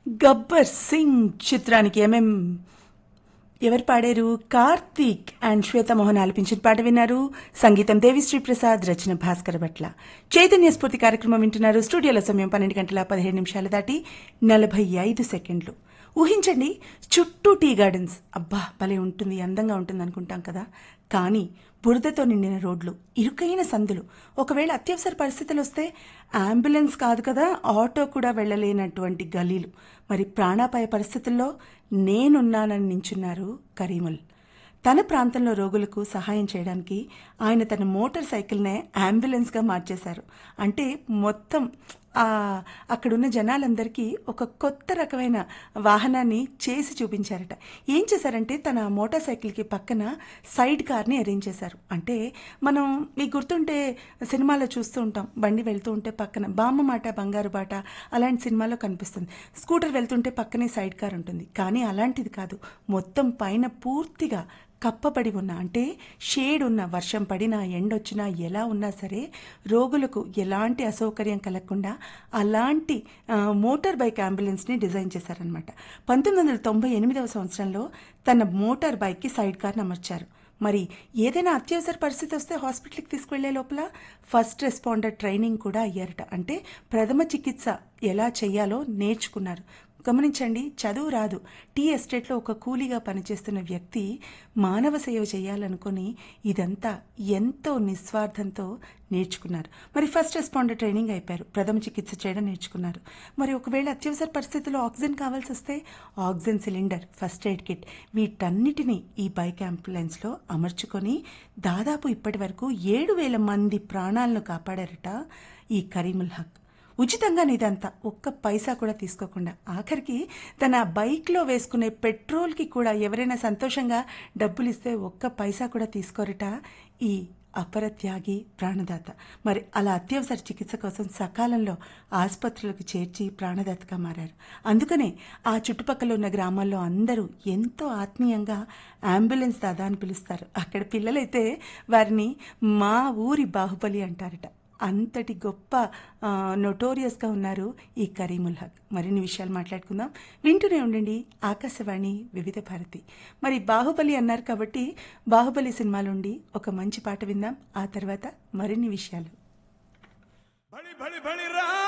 గబ్బర్ సింగ్ చిత్రానికి ఎంఎం ఎవరు పాడారు కార్తీక్ అండ్ శ్వేతమోహన్ ఆలపించిన పాట విన్నారు సంగీతం దేవిశ్రీ ప్రసాద్ రచన భాస్కర్ భట్ల చైతన్య స్ఫూర్తి కార్యక్రమం వింటున్నారు స్టూడియోలో సమయం పన్నెండు గంటల పదిహేడు నిమిషాలు దాటి నలభై ఐదు సెకండ్లు ఊహించండి చుట్టూ టీ గార్డెన్స్ అబ్బా భలే ఉంటుంది అందంగా ఉంటుంది అనుకుంటాం కదా కానీ బురదతో నిండిన రోడ్లు ఇరుకైన సందులు ఒకవేళ అత్యవసర పరిస్థితులు వస్తే అంబులెన్స్ కాదు కదా ఆటో కూడా వెళ్ళలేనటువంటి గలీలు మరి ప్రాణాపాయ పరిస్థితుల్లో నేనున్నానని నించున్నారు కరీముల్ తన ప్రాంతంలో రోగులకు సహాయం చేయడానికి ఆయన తన మోటార్ సైకిల్నే అంబులెన్స్గా మార్చేశారు అంటే మొత్తం ఆ అక్కడున్న జనాలందరికీ ఒక కొత్త రకమైన వాహనాన్ని చేసి చూపించారట ఏం చేశారంటే తన మోటార్ సైకిల్కి పక్కన సైడ్ కార్ని అరేంజ్ చేశారు అంటే మనం మీకు గుర్తుంటే సినిమాలో చూస్తూ ఉంటాం బండి వెళ్తూ ఉంటే పక్కన బామ్మ మాట బంగారు బాట అలాంటి సినిమాలో కనిపిస్తుంది స్కూటర్ వెళ్తుంటే పక్కనే సైడ్ కార్ ఉంటుంది కానీ అలాంటిది కాదు మొత్తం పైన పూర్తిగా కప్పబడి ఉన్న అంటే షేడ్ ఉన్న వర్షం పడినా ఎండొచ్చినా ఎలా ఉన్నా సరే రోగులకు ఎలాంటి అసౌకర్యం కలగకుండా అలాంటి ఆ, మోటార్ బైక్ అంబులెన్స్ని డిజైన్ చేశారనమాట పంతొమ్మిది వందల తొంభై ఎనిమిదవ సంవత్సరంలో తన మోటార్ బైక్కి సైడ్ కార్ని అమర్చారు మరి ఏదైనా అత్యవసర పరిస్థితి వస్తే హాస్పిటల్కి తీసుకువెళ్లే లోపల ఫస్ట్ రెస్పాండర్ ట్రైనింగ్ కూడా అయ్యారట అంటే ప్రథమ చికిత్స ఎలా చేయాలో నేర్చుకున్నారు గమనించండి చదువు రాదు టీ ఎస్టేట్లో ఒక కూలీగా పనిచేస్తున్న వ్యక్తి మానవ సేవ చేయాలనుకొని ఇదంతా ఎంతో నిస్వార్థంతో నేర్చుకున్నారు మరి ఫస్ట్ రెస్పాండర్ ట్రైనింగ్ అయిపోయారు ప్రథమ చికిత్స చేయడం నేర్చుకున్నారు మరి ఒకవేళ అత్యవసర పరిస్థితుల్లో ఆక్సిజన్ కావాల్సి వస్తే oxygen cylinder first aid kit వీటన్నిటినీ ఈ బైక్ అంబులెన్స్లో అమర్చుకొని దాదాపు ఇప్పటి వరకు ఏడు వేల మంది ప్రాణాలను కాపాడారట ఈ కరీముల్ హక్ ఉచితంగా ఇదంతా ఒక్క పైసా కూడా తీసుకోకుండా ఆఖరికి తన బైక్లో వేసుకునే పెట్రోల్కి కూడా ఎవరైనా సంతోషంగా డబ్బులు ఇస్తే ఒక్క పైసా కూడా తీసుకోరట ఈ అపరత్యాగి ప్రాణదాత మరి అలా అత్యవసర చికిత్స కోసం సకాలంలో ఆసుపత్రులకు చేర్చి ప్రాణదాతగా మారారు అందుకనే ఆ చుట్టుపక్కల ఉన్న గ్రామాల్లో అందరూ ఎంతో ఆత్మీయంగా అంబులెన్స్ దాదా అని పిలుస్తారు అక్కడ పిల్లలైతే వారిని మా ఊరి బాహుబలి అంటారట అంతటి గొప్ప నొటోరియస్గా ఉన్నారు ఈ కరీముల్ హక్ మరిన్ని విషయాలు మాట్లాడుకుందాం వింటూనే ఉండండి ఆకాశవాణి వివిధ భారతి మరి బాహుబలి అన్నారు కాబట్టి బాహుబలి సినిమాలుండి ఒక మంచి పాట విందాం ఆ తర్వాత మరిన్ని విషయాలు బడి బడి బడి రా